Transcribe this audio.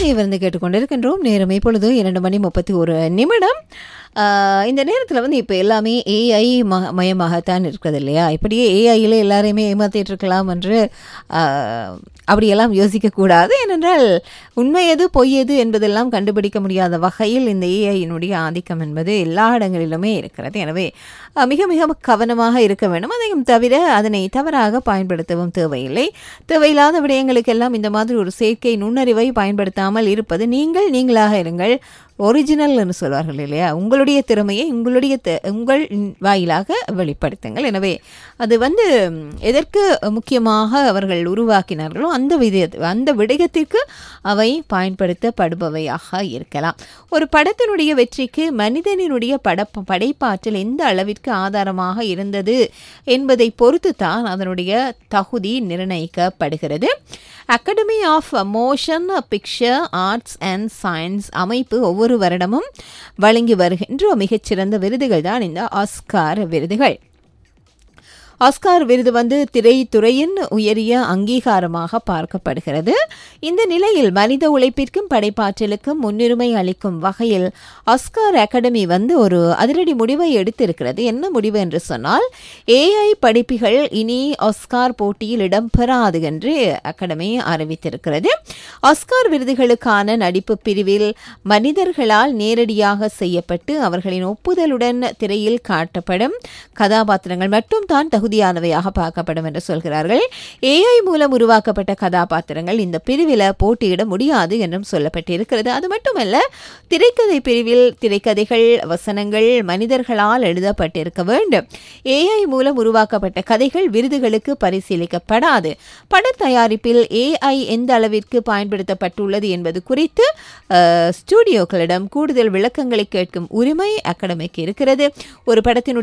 இசையை வந்து கேட்டுக்கொண்டிருக்கின்றோம் நேரம் இப்பொழுது இரண்டு மணி முப்பத்தி ஒரு நிமிடம் ஆஹ் இந்த நேரத்தில் வந்து இப்போ எல்லாமே ஏஐ ம மயமாகத்தான் இருக்குது இல்லையா இப்படியே ஏஐயில் எல்லாரையுமே ஏமாத்திட்டு இருக்கலாம் என்று ஆஹ், அப்படியெல்லாம் யோசிக்கக்கூடாது ஏனென்றால் உண்மை எது பொய் எது என்பதெல்லாம் கண்டுபிடிக்க முடியாத வகையில் இந்த ஏஐயினுடைய ஆதிக்கம் என்பது எல்லா இடங்களிலுமே இருக்கிறது எனவே ஆஹ், மிக மிக கவனமாக இருக்க வேண்டும் அதையும் தவிர அதனை தவறாக பயன்படுத்தவும் தேவையில்லை தேவையில்லாத விடயங்களுக்கெல்லாம் இந்த மாதிரி ஒரு செயற்கை நுண்ணறிவை பயன்படுத்தாமல் இருப்பது நீங்கள் நீங்களாக இருங்கள் ஒரிஜினல்னு சொல்வார்கள் இல்லையா உங்களுடைய திறமையை உங்களுடைய தி- உங்கள் வாயிலாக வெளிப்படுத்துங்கள் எனவே அது வந்து ம், எதற்கு முக்கியமாக அவர்கள் உருவாக்கினார்களோ அந்த வித அந்த விடயத்திற்கு அவை பயன்படுத்தப்படுபவையாக இருக்கலாம் ஒரு படத்தினுடைய வெற்றிக்கு மனிதனினுடைய பட படைப்பாற்றல் எந்த அளவிற்கு ஆதாரமாக இருந்தது என்பதை பொறுத்து தான் அதனுடைய தகுதி நிர்ணயிக்கப்படுகிறது Academy of Motion Picture Arts and Science அமைப்பு ஒவ்வொரு வருடமும் வழங்கி வருகின்ற மிகச்சிறந்த விருதுகள் தான் இந்த ஆஸ்கார் விருதுகள் ஆஸ்கார் விருது வந்து திரைத்துறையின் உயரிய அங்கீகாரமாக பார்க்கப்படுகிறது இந்த நிலையில் மனித உழைப்பிற்கும் படைப்பாற்றலுக்கும் முன்னுரிமை அளிக்கும் வகையில் ஆஸ்கார் அகாடமி வந்து ஒரு அதிரடி முடிவை எடுத்திருக்கிறது என்ன முடிவு என்று சொன்னால் ஏஐ படிப்புகள் இனி ஆஸ்கார் போட்டியில் இடம்பெறாது என்று அகாடமி அறிவித்திருக்கிறது ஆஸ்கார் விருதுகளுக்கான நடிப்பு பிரிவில் மனிதர்களால் நேரடியாக செய்யப்பட்டு அவர்களின் ஒப்புதலுடன் திரையில் காட்டப்படும் கதாபாத்திரங்கள் மட்டும் தான் தகுதியானவையாக பார்க்கப்படும் என்று சொல்கிறார்கள் ஏஐ மூலம் உருவாக்கப்பட்ட கதாபாத்திரங்கள் இந்த பிரிவில் போட்டியிட முடியாது என்றும் சொல்லப்பட்டிருக்கிறது அது மட்டுமல்ல திரைக்கதை பிரிவில் திரைக்கதைகள் வசனங்கள் மனிதர்களால் எழுதப்பட்டிருக்க வேண்டும் ஏஐ மூலம் உருவாக்கப்பட்ட கதைகள் விருதுகளுக்கு பரிசீலிக்கப்படாது பட தயாரிப்பில் ஏஐ எந்த அளவிற்கு பயன்படுத்தப்பட்டுள்ளது என்பது குறித்து அஹ், ஸ்டூடியோக்களிடம் கூடுதல் விளக்கங்களை கேட்கும் உரிமை அகாடமிக்கு இருக்கிறது ஒரு படத்தினுடைய